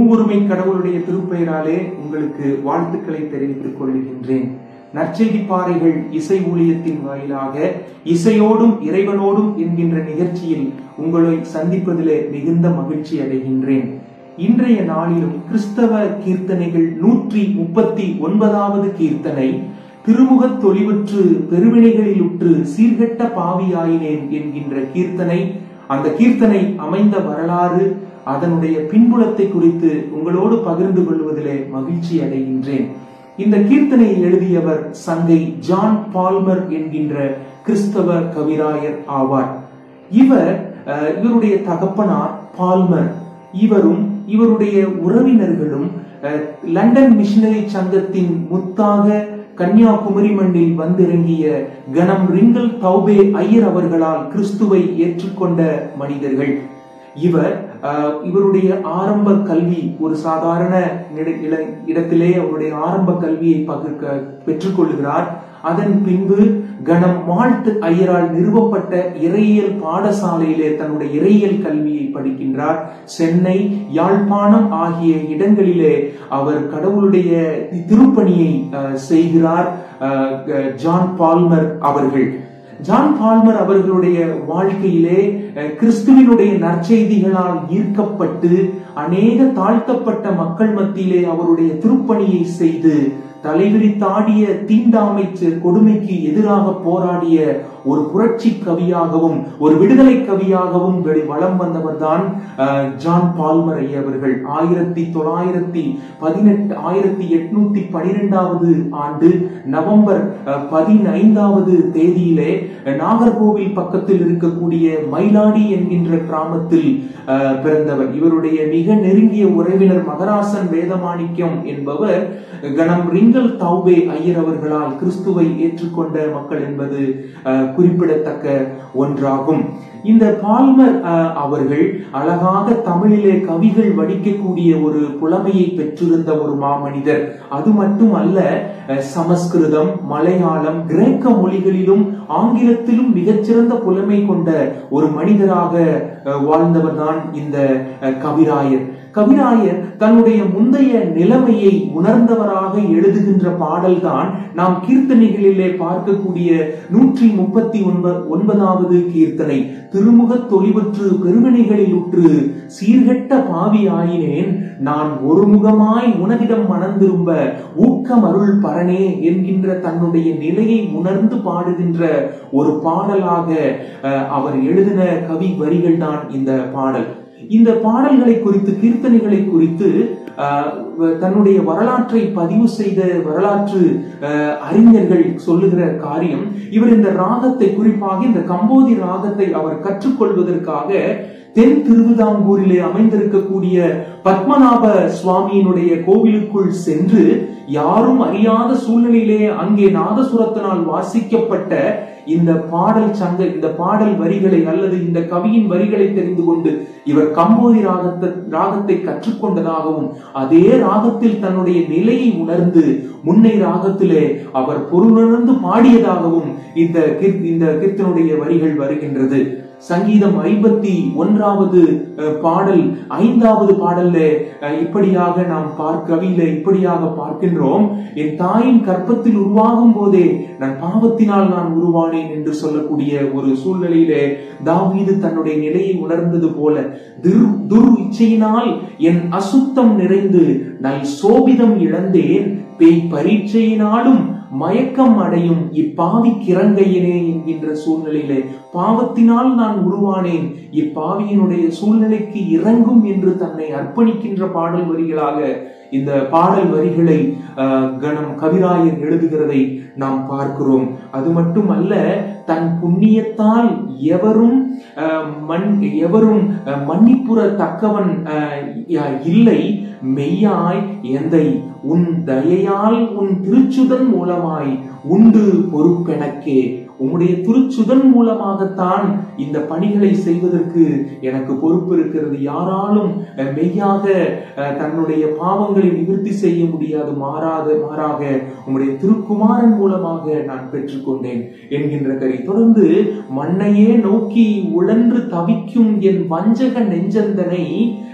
மூவொருமை கடவுளுடைய திருப்பெயராலே உங்களுக்கு வாழ்த்துக்களை தெரிவித்துக் கொள்கின்றேன் நற்செய்தி பாறைகள் இசை ஊழியத்தின் வாயிலாக இசையோடும் இறைவனோடும் என்கின்ற நிகழ்ச்சியில் உங்களை சந்திப்பதிலே மிகுந்த மகிழ்ச்சி அடைகின்றேன் இன்றைய நாளிலும் கிறிஸ்தவ கீர்த்தனைகள் நூற்றி முப்பத்தி ஒன்பதாவது கீர்த்தனை திருமுகத் தொழிவுற்று பெருவினைகளில் உற்று சீர்கெட்ட பாவியாயினேன் என்கின்ற கீர்த்தனை அந்த கீர்த்தனை அமைந்த வரலாறு அதனுடைய பின்புலத்தை குறித்து உங்களோடு பகிர்ந்து கொள்வதிலே மகிழ்ச்சி அடைகின்றேன் இந்த கீர்த்தனையை எழுதியவர் சங்கை ஜான் பால்மர் என்கின்ற கிறிஸ்தவ கவிராயர் ஆவார் இவர் அஹ், இவருடைய தகப்பனார் பால்மர் இவரும் இவருடைய உறவினர்களும் அஹ், லண்டன் மிஷனரி சங்கத்தின் முத்தாக கன்னியாகுமரி மண்ணில் வந்திறங்கிய கணம் ரிங்கல் தௌபே ஐயர் அவர்களால் கிறிஸ்துவை ஏற்றுக்கொண்ட மனிதர்கள் இவர் அஹ், இவருடைய ஆரம்ப கல்வி ஒரு சாதாரண இட- இட- இடத்திலே அவருடைய ஆரம்ப கல்வியை பகிர்க்க பெற்றுக்கொள்கிறார் அதன் பின்பு கணம் மால்ட் ஐயரால் நிறுவப்பட்ட இறையியல் பாடசாலையிலே தன்னுடைய இறையியல் கல்வியை படிக்கின்றார் சென்னை யாழ்ப்பாணம் ஆகிய இடங்களிலே அவர் கடவுளுடைய திருப்பணியை அஹ், செய்கிறார் அஹ், க- ஜான் பால்மர் அவர்கள் ஜான் பால்மர் அவர்களுடைய வாழ்க்கையிலே அஹ், கிறிஸ்துவினுடைய நற்செய்திகளால் ஈர்க்கப்பட்டு அநேக தாழ்த்தப்பட்ட மக்கள் மத்தியிலே அவருடைய திருப்பணியை செய்து தலைவிரித்தாடிய தீண்டாமை செ- கொடுமைக்கு எதிராக போராடிய ஒரு புரட்சி கவியாகவும் ஒரு விடுதலை கவியாகவும் வெளி வலம் வந்தவர்தான் அஹ், ஜான் பால்மர் ஐயா அவர்கள் ஆயிரத்தி தொள்ளாயிரத்தி பதினெட்டு ஆயிரத்தி எட்நூத்தி பனிரெண்டாவது ஆண்டு நவம்பர் அஹ், பதினைந்தாவது தேதியிலே அஹ், நாகர்கோவில் பக்கத்தில் இருக்கக்கூடிய மயிலாடி என்கின்ற கிராமத்தில் அஹ், பிறந்தவர் இவருடைய மிக நெருங்கிய உறவினர் மகராசன் வேதமாணிக்கம் என்பவர் கணம் ரிங்கல் தௌபே ஐயர் அவர்களால் கிறிஸ்துவை ஏற்றுக்கொண்ட மக்கள் என்பது அஹ், குறிப்பிடத்தக்க ஒன்றாகும் இந்த பால்மர் அஹ், அவர்கள் அழகாக தமிழிலே கவிகள் வடிக்கக்கூடிய ஒரு புலமையை பெற்றிருந்த ஒரு மாமனிதர் அது மட்டுமல்ல அஹ், சமஸ்கிருதம் மலையாளம் கிரேக்க மொழிகளிலும் ஆங்கிலத்திலும் மிகச்சிறந்த புலமை கொண்ட ஒரு மனிதராக அஹ், வாழ்ந்தவர்தான் இந்த அஹ், கவிராயர் கவிராயர் தன்னுடைய முந்தைய நிலைமையை உணர்ந்தவராக எழுதுகின்ற பாடல்தான் நாம் கீர்த்தனைகளிலே பார்க்கக்கூடிய நூற்றி முப்பத்தி ஒன்ப ஒன்பதாவது கீர்த்தனை திருமுகத் தொழிவற்று பெருவினைகளில் உற்று சீர்கெட்ட பாவி ஆயினேன் நான் ஒருமுகமாய் உனதிடம் மணந்திரும்ப ஊக்கம் அருள் பரனே என்கின்ற தன்னுடைய நிலையை உணர்ந்து பாடுகின்ற ஒரு பாடலாக அஹ், அவர் எழுதின கவி வரிகள் தான் இந்த பாடல் இந்த பாடல்களை குறித்து கீர்த்தனைகளை குறித்து ஆஹ், தன்னுடைய வரலாற்றை பதிவு செய்த வரலாற்று ஆஹ், அறிஞர்கள் சொல்லுகிற காரியம் இவர் இந்த ராகத்தை குறிப்பாக இந்த கம்போதி ராகத்தை அவர் கற்றுக்கொள்வதற்காக தென் திருவிதாங்கூரிலே அமைந்திருக்கக்கூடிய பத்மநாப சுவாமியினுடைய கோவிலுக்குள் சென்று யாரும் அறியாத சூழ்நிலையிலே அங்கே நாதசுரத்தினால் வாசிக்கப்பட்ட இந்த பாடல் சங்க இந்த பாடல் வரிகளை அல்லது இந்த கவியின் வரிகளை தெரிந்து கொண்டு இவர் கம்போதி ராகத்தை ராகத்தை கற்றுக்கொண்டதாகவும் அதே ராகத்தில் தன்னுடைய நிலையை உணர்ந்து முன்னை ராகத்திலே அவர் பொருளுணர்ந்து பாடியதாகவும் இந்த கீர்த்- இந்த கீர்த்தனுடைய வரிகள் வருகின்றது சங்கீதம் ஐம்பத்தி ஒன்றாவது அஹ், பாடல் ஐந்தாவது பாடல்ல அஹ், இப்படியாக நாம் பார்க்கவில்லை இப்படியாக பார்க்கின்றோம் என் தாயின் கற்பத்தில் உருவாகும் போதே நான் பாவத்தினால் நான் உருவானேன் என்று சொல்லக்கூடிய ஒரு சூழ்நிலையிலே தாவீது தன்னுடைய நிலையை உணர்ந்தது போல துர் துர் இச்சையினால் என் அசுத்தம் நிறைந்து நல் சோபிதம் இழந்தேன் பேய் பரீட்சையினாலும் மயக்கம் அடையும் இப்பாவி கிறங்கையனே என்கின்ற சூழ்நிலையிலே பாவத்தினால் நான் உருவானேன் இப்பாவியினுடைய சூழ்நிலைக்கு இறங்கும் என்று தன்னை அர்ப்பணிக்கின்ற பாடல் வரிகளாக இந்த பாடல் வரிகளை ஆஹ், கணம் கவிராயர் எழுதுகிறதை நாம் பார்க்கிறோம் அது மட்டுமல்ல தன் புண்ணியத்தால் எவரும் ஆஹ், மண் எவரும் ஆஹ், மன்னிப்புற தக்கவன் ஆஹ், யா- இல்லை மெய்யாய் எந்தை உன் தயையால் உன் திருச்சுதன் மூலமாய் உண்டு பொறுப்பெனக்கே உம்முடைய திருச்சுதன் மூலமாகத்தான் இந்த பணிகளை செய்வதற்கு எனக்கு பொறுப்பு இருக்கிறது யாராலும் அஹ், மெய்யாக அஹ், தன்னுடைய பாவங்களை நிவர்த்தி செய்ய முடியாது மாறாத மாறாக உம்முடைய திருக்குமாரன் மூலமாக நான் பெற்றுக்கொண்டேன் என்கின்ற கரி தொடர்ந்து மண்ணையே நோக்கி உழன்று தவிக்கும் என் வஞ்சக நெஞ்சந்தனை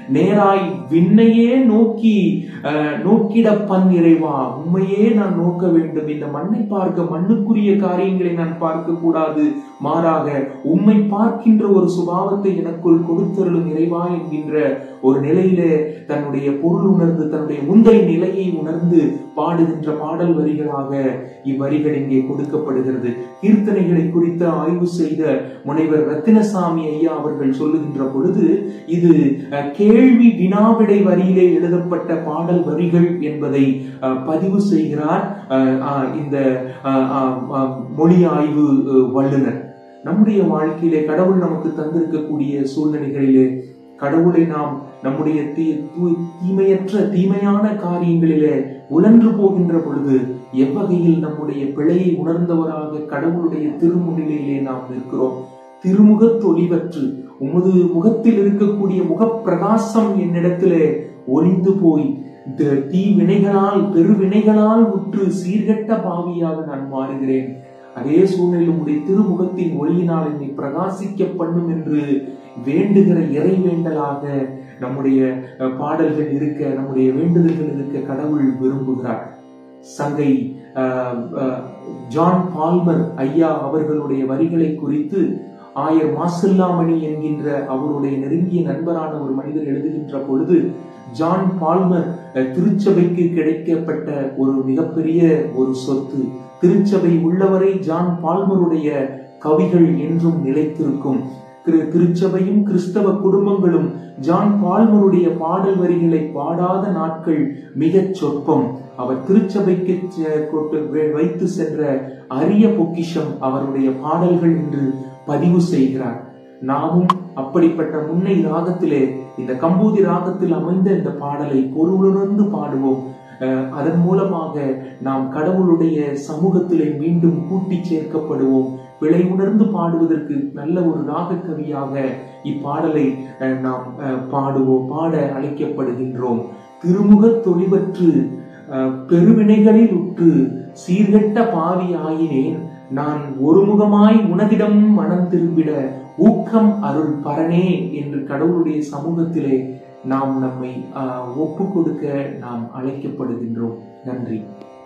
நேராய் விண்ணையே நோக்கி அஹ், நோக்கிட பன் இறைவா உண்மையே நான் நோக்க வேண்டும் இந்த மண்ணை பார்க்க மண்ணுக்குரிய காரியங்களை நான் பார்க்க கூடாது மாறாக உம்மை பார்க்கின்ற ஒரு சுபாவத்தை எனக்குள் கொடுத்தருளும் இறைவா என்கின்ற ஒரு நிலையிலே தன்னுடைய பொருள் உணர்ந்து தன்னுடைய முந்தை நிலையை உணர்ந்து பாடுகின்ற பாடல் வரிகளாக இவ்வரிகள் இங்கே கொடுக்கப்படுகிறது கீர்த்தனைகளை குறித்து ஆய்வு செய்த முனைவர் ரத்தினசாமி ஐயா அவர்கள் சொல்லுகின்ற பொழுது இது அஹ், கேள்வி வினாவிடை வரியிலே எழுதப்பட்ட பாடல் வரிகள் என்பதை அஹ், பதிவு செய்கிறார் அஹ், அஹ், இந்த அஹ், அஹ், அஹ், மொழி ஆய்வு அஹ், வல்லுனர் நம்முடைய வாழ்க்கையிலே கடவுள் நமக்கு தந்திருக்கக்கூடிய சூழ்நிலைகளிலே கடவுளை நாம் நம்முடைய தீ தூ- தீமையற்ற தீமையான காரியங்களிலே உழன்று போகின்ற பொழுது எவ்வகையில் நம்முடைய பிழையை உணர்ந்தவராக கடவுளுடைய திருமுன்னிலையிலே நாம் நிற்கிறோம் திருமுகத் ஒளிவற்று உமது முகத்தில் இருக்கக்கூடிய முகப்பிரகாசம் என்னிடத்திலே ஒளிந்து போய் இந்த தீ வினைகளால் பெருவினைகளால் உற்று சீர்கெட்ட பாவியாக நான் மாறுகிறேன் அதே சூழ்நிலையில் உடைய திருமுகத்தின் ஒளியினால் என்னை பிரகாசிக்க பண்ணும் என்று வேண்டுகிற இறை வேண்டலாக நம்முடைய அஹ், பாடல்கள் இருக்க நம்முடைய வேண்டுதல்கள் இருக்க கடவுள் விரும்புகிறார் சங்கை அஹ், அஹ், ஜான் பால்மர் ஐயா அவர்களுடைய வரிகளை குறித்து ஆயர் மாசில்லாமணி என்கின்ற அவருடைய நெருங்கிய நண்பரான ஒரு மனிதர் எழுதுகின்ற பொழுது ஜான் பால்மர் அஹ், திருச்சபைக்கு கிடைக்கப்பட்ட ஒரு மிகப்பெரிய ஒரு சொத்து திருச்சபை உள்ளவரை ஜான் பால்மருடைய கவிகள் என்றும் நிலைத்திருக்கும் திரு- திருச்சபையும் கிறிஸ்தவ குடும்பங்களும் ஜான் பால்மருடைய பாடல் வரிகளை பாடாத நாட்கள் மிகச் சொற்பம் அவர் திருச்சபைக்கு செ- கொண்டு வை- வைத்து சென்ற அரிய பொக்கிஷம் அவருடைய பாடல்கள் என்று பதிவு செய்கிறார் நாமும் அப்படிப்பட்ட முன்னை ராகத்திலே இந்த கம்பூதி ராகத்தில் அமைந்த இந்த பாடலை பொருளுணர்ந்து பாடுவோம் அஹ், அதன் மூலமாக நாம் கடவுளுடைய சமூகத்திலே மீண்டும் கூட்டி சேர்க்கப்படுவோம் விளை உணர்ந்து பாடுவதற்கு நல்ல ஒரு ராக கவியாக இப்பாடலை அஹ், நாம் அஹ், பாடுவோம் பாட அழைக்கப்படுகின்றோம் திருமுகத் தொழிவற்று அஹ், பெருவினைகளில் உற்று சீர்கெட்ட பாவி ஆயினேன் நான் ஒருமுகமாய் உனதிடம் மனம் திரும்பிட ஊக்கம் அருள் பரனே என்று கடவுளுடைய சமூகத்திலே நாம் நம்மை ஒப்பு கொடுக்க நாம் அழைக்கப்படுகின்றோம் நன்றி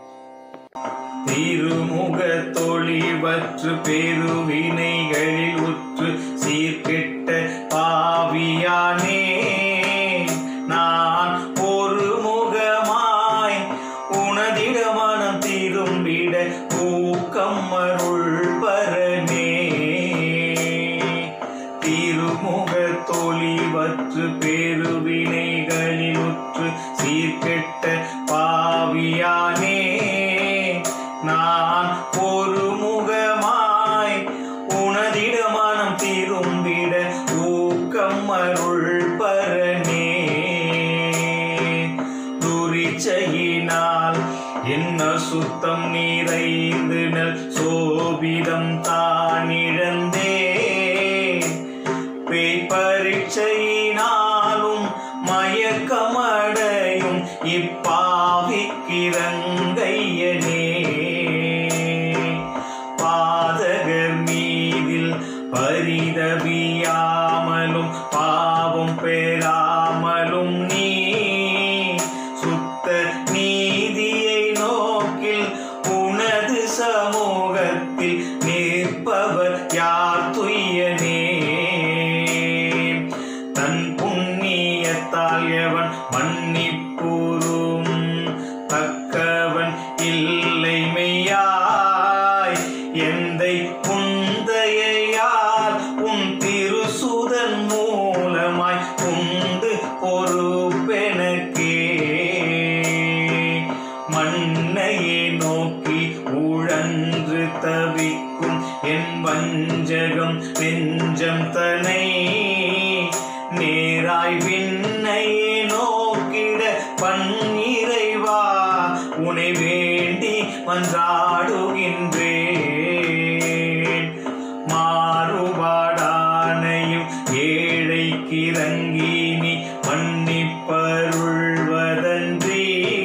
திருமுக தொழிவற்று பெருவினைகளில் உற்று சீர்கெட்ட பாவியானே நான் ஒரு முகமாய் உனதிட மனம் திரும்பிட ஊக்கம் அருள் பரனே திருமுக தொழிவற்று பெருவினைகளில் உற்று சீர்கெட்ட பாவியானே நான் ஒரு முகமாய் உனதிட மனம் திரும்பிட ஊக்கம் அருள் பரனே துரிச்சையினால் என்ன சுத்தம் நிறைந்து நல் சோபிதம் தானிழந்தே பேய் பரீட்சையினாலும் மயக்கமடையும் இப்பாவிக்கிறங்கையனே பாதகர் மீதில் பரிதவியாமலும் பாவம் பெறாமலும் நீ சுத்த நீதியை நோக்கில் உனது சமூகத்தில் நிற்பவர் யார் துய்யனே தன் புண்ணியத்தால் எவன் மன்னிப்புறும் தக்கவன் இல்லை மெய்யாய் எந்தை புந்தையால் உன் திருசுதன் மூலமாய் உண்டு பொறுப்பெனக்கே மண்ணையே நோக்கி உழன்று தவிக்கும் என் வஞ்சகம் நெஞ்சம் தனை நேராய் விண்ணையே நோக்கிட பன்னிறைவா உனை வேண்டி மன்றாடுகின்றேன் மாறுபாடானையும் ஏழைக்கிறங்கி நீ மன்னிப்பருள்வதன்றி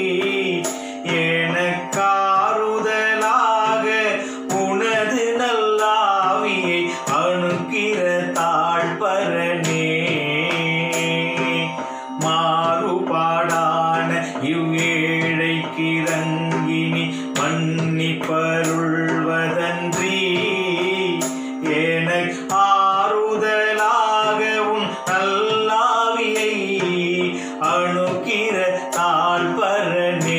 எனக்காறுதலாக உனது நல்லாவியை அணுக்கிற தாழ்பரனே இவ்வேழைக்கு இறங்கினி மன்னிப்பருள்வதன்றி எனக்கு ஆறுதலாக உன் நல்லாவியை அணுகிற தாழ்பரனே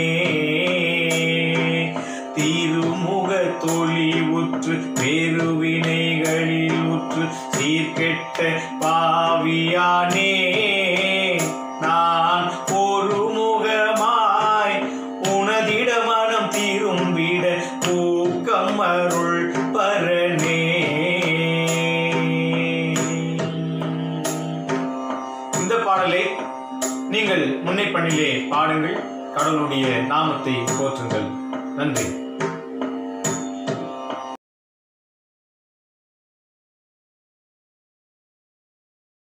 திருமுக தொழி உற்று பெருவினைகளில் உற்று சீர்கெட்ட பாவியானே நான் ஒரு முகமாய் உனதிட மனம் திரும்பிட ஊக்கம் அருள் பரனே இந்த பாடலை நீங்கள் முன்னை பண்ணிலே பாடுங்கள் கடவுளுடைய நாமத்தை போற்றுங்கள் நன்றி